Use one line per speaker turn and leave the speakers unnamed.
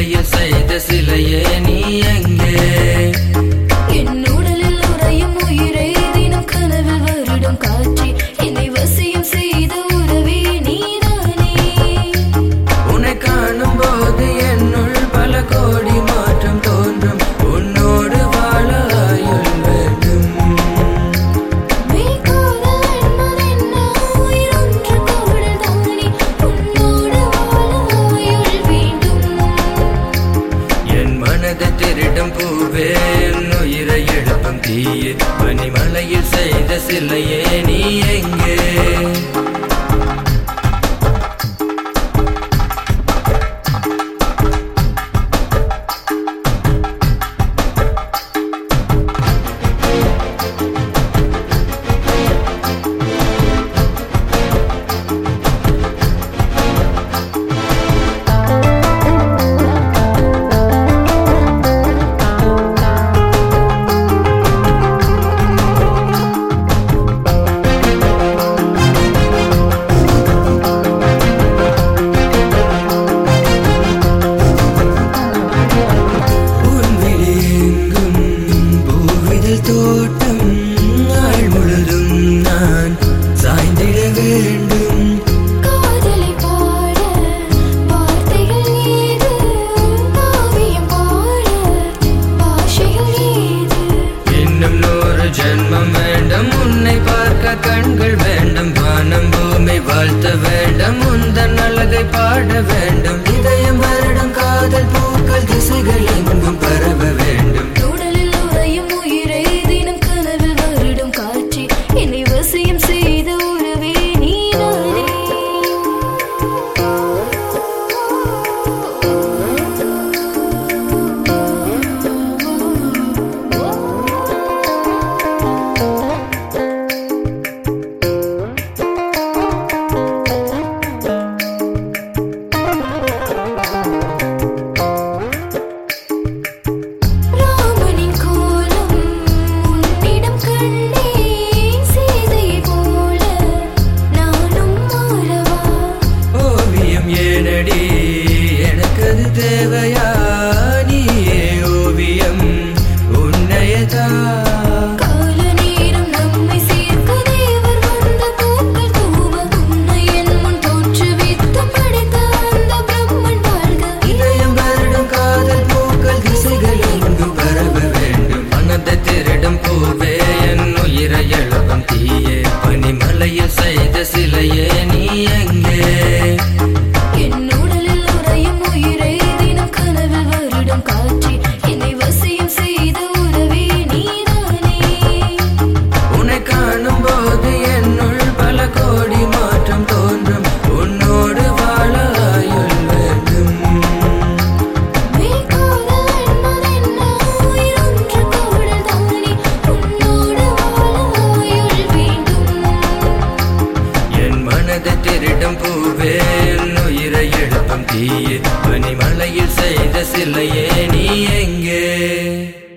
பனிமலையில் செய்த சிலையே நீ எங்கே
என் உடலில் உறையும் உயிரை தினம் கனவில் வருடும் காற்றே என்னை வசியம் செய்த உறவே நீதானே
உன்னை காணும் போது என்னுள் பல கோடி மாற்றம் தோன்றும் உன்னோடு வாழ ஆயுள் வேண்டும்
மெய்காதல் என்பதென்ன உயிரொன்று கூடல்தானே உன்னோடு வாழ ஆயுள் வேண்டும்
என் மனதை திருடும் பூவே என் உயிரை எழுப்பும் தீயே பனிமலையில் செய்த சிலையே நீ எங்கே உன் விழியெங்கும் பூவிதழ் தோட்டம் நாள் முழுதும் நான் சாய்ந்திட வேண்டும்
காதலை பாட வார்த்தைகள் ஏது காவியம் பாட பாஷைகள் ஏது
இன்னும் நூறு ஜென்மம் வேண்டும் உன்னை பார்க்க கண்கள் வேண்டும் வானம் பூமி வாழ்த்த வேண்டும் உந்தன் அழகை பாட வேண்டும் இதயம் வருடம் காதல் பூக்கள் திசைகள் எங்கும் பரவ வேண்டும்
உடலில் உறையும் உயிரை தினம் கனவில் வருடும் காற்றே என்னை வசியம் செய்த உறவே நீதானே ராமனின் கோலம் உன்னிடம் கண்டேன் சீதையை போல நானும் மாறவா
ஓவியம் ஏனடி எனக்கு அது தேவையா நீயே ஓவியம் உன்னையதா
கால நேரம் நம்மை சேர்க்க தேவர் வந்த பூக்கள் தூவ உன்னை என் முன் தோற்றுவித்து படைத்த அந்த பிரம்மன் வாழ்க
இதயம் வருடம் காதல் பூக்கள் திசைகள் எங்கு பரவ வேண்டும் மனதை திருடும் பூவே என் உயிரை எழுதும் தீயே பனிமலையில் செய்த சிலையே நீ எங்கே
என் உடலில் உறையும் உயிரை தினம் கனவில் வருடும் காற்றே என்னை வசியம் செய்த உறவே நீதானே
உன்னை காணும் போது என்னுள் பல கோடி மாற்றம் தோன்றும் உன்னோடு வாழ ஆயுள் வேண்டும்
மெய்காதல் என்பதென்ன உயிரொன்று கூடல்தானே உன்னோடு வாழ ஆயுள் வேண்டும்
என் மனதை திருடும் பூவே என் உயிரை எழுப்பும் தீயே பனிமலையில் செய்த சிலையே நீ எங்கே